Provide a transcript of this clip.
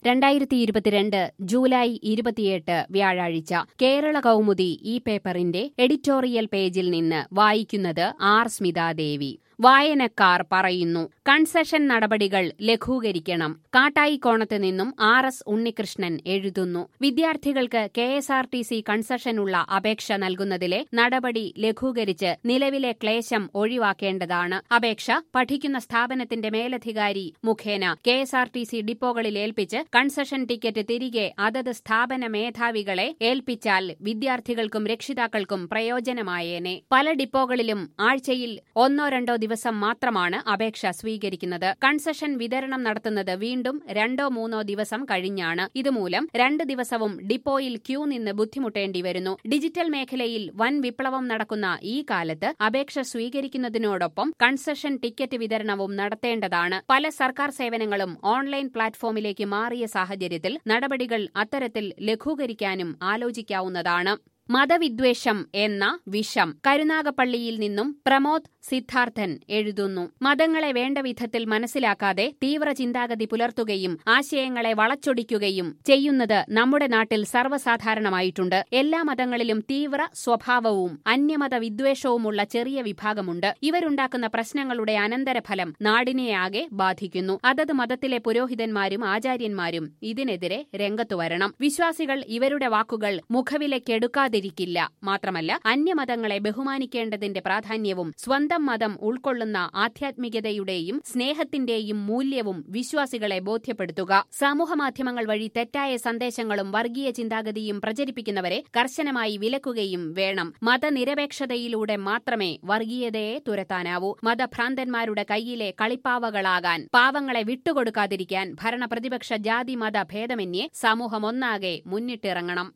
രണ്ടായിരത്തി ഇരുപത്തിരണ്ട് ജൂലൈ ഇരുപത്തിയെട്ട് വ്യാഴാഴ്ച കേരള കൗമുദി ഈ പേപ്പറിന്റെ എഡിറ്റോറിയൽ പേജിൽ നിന്ന് വായിക്കുന്നത് ആർ സ്മിതാദേവി വായനക്കാർ പറയുന്നു കൺസെഷൻ നടപടികൾ ലഘൂകരിക്കണം കാട്ടായിക്കോണത്ത് നിന്നും ആർ എസ് ഉണ്ണികൃഷ്ണൻ എഴുതുന്നു വിദ്യാർത്ഥികൾക്ക് K S R T C കൺസെഷനുള്ള അപേക്ഷ നൽകുന്നതിലെ നടപടി ലഘൂകരിച്ച് നിലവിലെ ക്ലേശം ഒഴിവാക്കേണ്ടതാണ് അപേക്ഷ പഠിക്കുന്ന സ്ഥാപനത്തിന്റെ മേലധികാരി മുഖേന K S R T C ഡിപ്പോകളിൽ ഏൽപ്പിച്ച് കൺസെഷൻ ടിക്കറ്റ് തിരികെ അതത് സ്ഥാപന മേധാവികളെ ഏൽപ്പിച്ചാൽ വിദ്യാർത്ഥികൾക്കും രക്ഷിതാക്കൾക്കും പ്രയോജനമായേനെ പല ഡിപ്പോകളിലും ആഴ്ചയിൽ ഒന്നോ രണ്ടോ ദിവസം മാത്രമാണ് അപേക്ഷ സ്വീകരിക്കുന്നത് കൺസെഷൻ വിതരണം നടത്തുന്നത് വീണ്ടും രണ്ടോ മൂന്നോ ദിവസം കഴിഞ്ഞാണ് ഇതുമൂലം രണ്ട് ദിവസവും ഡിപ്പോയിൽ ക്യൂ നിന്ന് ബുദ്ധിമുട്ടേണ്ടി വരുന്നു ഡിജിറ്റൽ മേഖലയിൽ വൻ വിപ്ലവം നടക്കുന്ന ഈ കാലത്ത് അപേക്ഷ സ്വീകരിക്കുന്നതിനോടൊപ്പം കൺസെഷൻ ടിക്കറ്റ് വിതരണവും നടത്തേണ്ടതാണ് പല സർക്കാർ സേവനങ്ങളും ഓൺലൈൻ പ്ലാറ്റ്ഫോമിലേക്ക് മാറിയ സാഹചര്യത്തിൽ നടപടികൾ അത്തരത്തിൽ ലഘൂകരിക്കാനും ആലോചിക്കാവുന്നതാണ് മതവിദ്വേഷം എന്ന വിഷം കരുനാഗപ്പള്ളിയിൽ നിന്നും പ്രമോദ് സിദ്ധാർത്ഥൻ എഴുതുന്നു മതങ്ങളെ വേണ്ട വിധത്തിൽ മനസ്സിലാക്കാതെ തീവ്ര ചിന്താഗതി പുലർത്തുകയും ആശയങ്ങളെ വളച്ചൊടിക്കുകയും ചെയ്യുന്നത് നമ്മുടെ നാട്ടിൽ സർവ്വസാധാരണമായിട്ടുണ്ട് എല്ലാ മതങ്ങളിലും തീവ്ര സ്വഭാവവും അന്യമത വിദ്വേഷവുമുള്ള ചെറിയ വിഭാഗമുണ്ട് ഇവരുണ്ടാക്കുന്ന പ്രശ്നങ്ങളുടെ അനന്തരഫലം നാടിനെയാകെ ബാധിക്കുന്നു അതത് മതത്തിലെ പുരോഹിതന്മാരും ആചാര്യന്മാരും ഇതിനെതിരെ രംഗത്തു വരണം വിശ്വാസികൾ ഇവരുടെ വാക്കുകൾ മുഖവിലക്കെടുക്കാതിരിക്കില്ല മാത്രമല്ല അന്യമതങ്ങളെ ബഹുമാനിക്കേണ്ടതിന്റെ പ്രാധാന്യവും സ്വന്തം മതം ഉൾക്കൊള്ളുന്ന ആധ്യാത്മികതയുടെയും സ്നേഹത്തിന്റെയും മൂല്യവും വിശ്വാസികളെ ബോധ്യപ്പെടുത്തുക സമൂഹമാധ്യമങ്ങൾ വഴി തെറ്റായ സന്ദേശങ്ങളും വർഗീയ ചിന്താഗതിയും പ്രചരിപ്പിക്കുന്നവരെ കർശനമായി വിലക്കുകയും വേണം മതനിരപേക്ഷതയിലൂടെ മാത്രമേ വർഗീയതയെ തുരത്താനാവൂ മതഭ്രാന്തന്മാരുടെ കയ്യിലെ കളിപ്പാവകളാകാൻ പാവങ്ങളെ വിട്ടുകൊടുക്കാതിരിക്കാൻ ഭരണ പ്രതിപക്ഷ ജാതി മത ഭേദമന്യേ സമൂഹമൊന്നാകെ മുന്നിട്ടിറങ്ങണം